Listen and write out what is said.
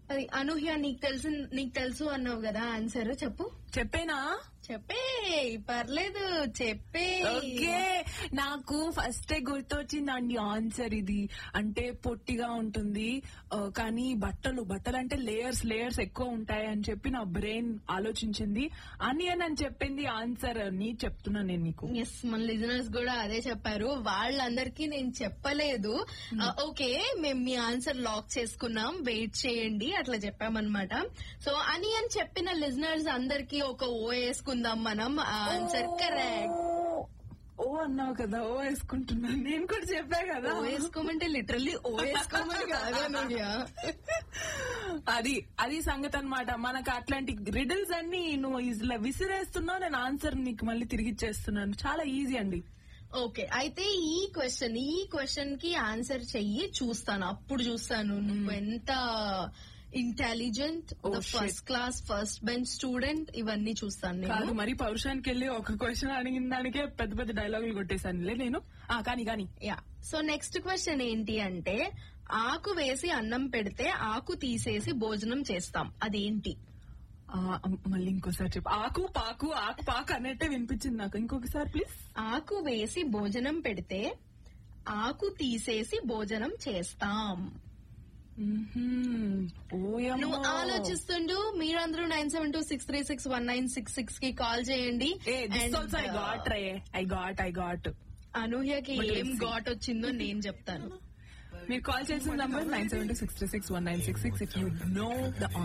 అది అనూహ్య నీకు తెలుసు నీకు తెలుసు అన్నావు కదా ఆన్సర్ చెప్పు చెప్పేనా చెప్పే పర్లేదు చెప్పే ఓకే నాకు ఫస్ట్ గుర్తొచ్చిందండి ఆన్సర్ ఇది అంటే పొట్టిగా ఉంటుంది ఆ, కానీ బట్టలు బట్టలు అంటే లేయర్స్ లేయర్స్ ఎక్కువ ఉంటాయి అని చెప్పి నా బ్రెయిన్ ఆలోచించింది అనియన్ అని చెప్పింది ఆన్సర్ అని చెప్తున్నా నేను నీకు ఎస్ మన లిజనర్స్ కూడా అదే చెప్పారు వాళ్ళందరికీ నేను చెప్పలేదు ఆ, ఓకే మేము మీ ఆన్సర్ లాక్ చేసుకున్నాం వెయిట్ చేయండి అట్లా చెప్పామన్నమాట సో అని అని చెప్పిన లిజనర్స్ అందరికీ ఒక ఓ వేసుకుందాం మనం ఆన్సర్ కరెక్ట్ ఓ అన్నావు కదా ఓ వేసుకుంటున్నాను నేను కూడా చెప్పా కదా ఓ వేసుకోమంటే లిటరల్లీ ఓ వేసుకోమని కాదా అనూహ్య అది అది సంగతి అన్నమాట మనకు అట్లాంటి రిడిల్స్ అన్ని నువ్వు ఇలా విసిరేస్తున్నావు నేను ఆన్సర్ నీకు మళ్ళీ తిరిగి ఇచ్చేస్తున్నాను చాలా ఈజీ అండి ఓకే అయితే ఈ క్వశ్చన్ ఈ క్వశ్చన్ కి ఆన్సర్ చెయ్యి చూస్తాను అప్పుడు చూస్తాను నువ్వు ఎంత intelligent Oh, shit. First class first bench student ఇవన్నీ చూస్తాను కాదు నేను మరి పౌరుషానికి వెళ్ళి ఒక క్వశ్చన్ అడిగిన దానికే పెద్ద పెద్ద డైలాగులు కొట్టేశానులే నేను ఆ కానీ కానీ యా సో నెక్స్ట్ క్వశ్చన్ ఏంటి అంటే ఆకు వేసి అన్నం పెడితే ఆకు తీసేసి భోజనం చేస్తాం అదేంటి ఆ, మళ్ళీ ఇంకోసారి చెప్పు ఆకు పాకు ఆకు పాకు అన్నట్టే వినిపించింది నాకు ఇంకొకసారి ప్లీజ్ ఆకు వేసి భోజనం పెడితే ఆకు తీసేసి భోజనం చేస్తాం నువ్వు ఆలోచిస్తుండు మీరందరూ nine seven two six three six one nine six six కి కాల్ చేయండి And, ఐ గాట్ రే ఐ గాట్ ఐ గాట్ అనూహ్యకి But ఏం let's see. ఘాట్ వచ్చిందో నేను చెప్తాను మీరు కాల్ చేసిన number nine seven two six three six one nine six six if you know the